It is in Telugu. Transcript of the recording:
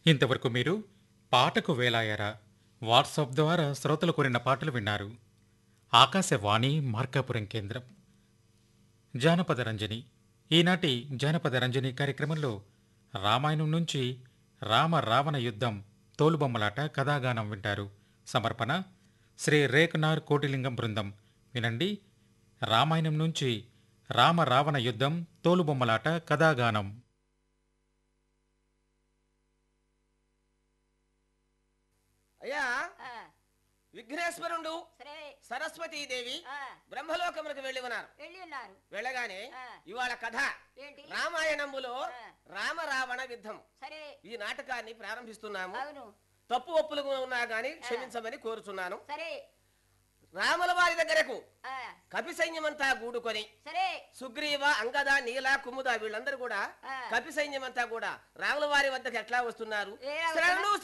ఇంతవరకు మీరు పాటకు వేలాయారా వాట్సాప్ ద్వారా శ్రోతలు కోరిన పాటలు విన్నారు ఆకాశవాణి మార్కాపురం కేంద్రం జానపద రంజని ఈనాటి జానపద రంజని కార్యక్రమంలో రామాయణం నుంచి రామ రావణ యుద్ధం తోలుబొమ్మలాట కథాగానం వింటారు సమర్పణ శ్రీ రేఖనార్ కోటిలింగం బృందం వినండి రామాయణం నుంచి రామ రావణ యుద్ధం తోలుబొమ్మలాట కథాగానం అయ్యా ఆ, విఘ్నేశ్వరుడు సరే సరస్వతీదేవి ఆ, బ్రహ్మలోకములకు వెళ్ళి ఉన్నారు వెళ్ళి ఉన్నారు వెళ్ళగానే ఆ. ఇవాళ కథ ఏంటి రామాయణములో ఆ. రామ రావణ యుద్ధం సరే ఈ నాటకాన్ని ప్రారంభిస్తున్నాము అవును తప్పు ఒప్పులు ఉన్నా గాని క్షమించమని కోరుచున్నాను సరే రాముల వారి దగ్గరకు ఆ, కపి సైన్యమంతా గూడుకొని సరే సుగ్రీవ అంగద నీల కుముద వీళ్ళందరూ కూడా ఆ. కపి సైన్యమంతా కూడా రాముల వారి వద్దకు ఎట్లా వస్తున్నారు ఏ రాముల- శరణు